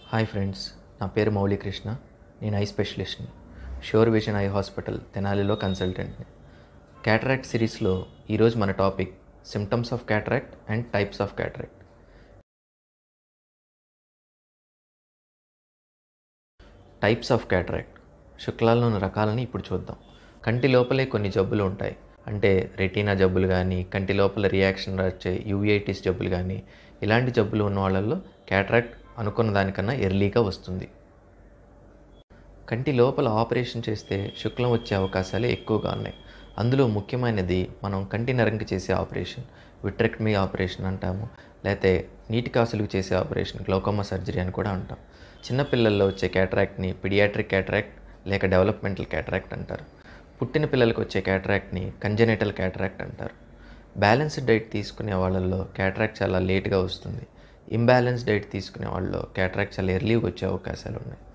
hi friends నా పేరు మౌళీకృష్ణ నేను ఐ స్పెషలిస్ట్ని షోర్ విజన్ ఐ హాస్పిటల్ తెనాలిలో కన్సల్టెంట్ని క్యాటరాక్ట్ సిరీస్లో ఈరోజు మన topic symptoms of cataract and types of cataract types of cataract శుక్లాల్లోని రకాలని ఇప్పుడు చూద్దాం కంటి లోపలే కొన్ని జబ్బులు ఉంటాయి అంటే రెటీనా జబ్బులు కానీ కంటి లోపల రియాక్షన్ వచ్చే యూఏటిస్ జబ్బులు కానీ ఇలాంటి జబ్బులు ఉన్న వాళ్ళల్లో క్యాటరాక్ట్ అనుకున్న దానికన్నా ఎర్లీగా వస్తుంది కంటి లోపల ఆపరేషన్ చేస్తే శుక్లం వచ్చే అవకాశాలు ఎక్కువగా ఉన్నాయి అందులో ముఖ్యమైనది మనం కంటి నరంకి చేసే ఆపరేషన్ విట్రెక్టమీ ఆపరేషన్ అంటాము లేకపోతే నీటి కాసులకు చేసే ఆపరేషన్ గ్లోకోమా సర్జరీ అని కూడా అంటాం చిన్నపిల్లల్లో వచ్చే క్యాటరాక్ట్ని పిడియాట్రిక్ క్యాటరాక్ట్ లేక డెవలప్మెంటల్ క్యాటరాక్ట్ అంటారు పుట్టిన పిల్లలకు వచ్చే క్యాటరాక్ట్ని కంజెనేటల్ క్యాటరాక్ట్ అంటారు బ్యాలెన్స్డ్ డైట్ తీసుకునే వాళ్ళల్లో క్యాటరాక్ట్ చాలా లేట్గా వస్తుంది ఇంబ్యాలెన్స్ డైట్ తీసుకునే వాళ్ళలో క్యాటరాక్ట్ చాలా ఎర్లీగా వచ్చే అవకాశాలు ఉన్నాయి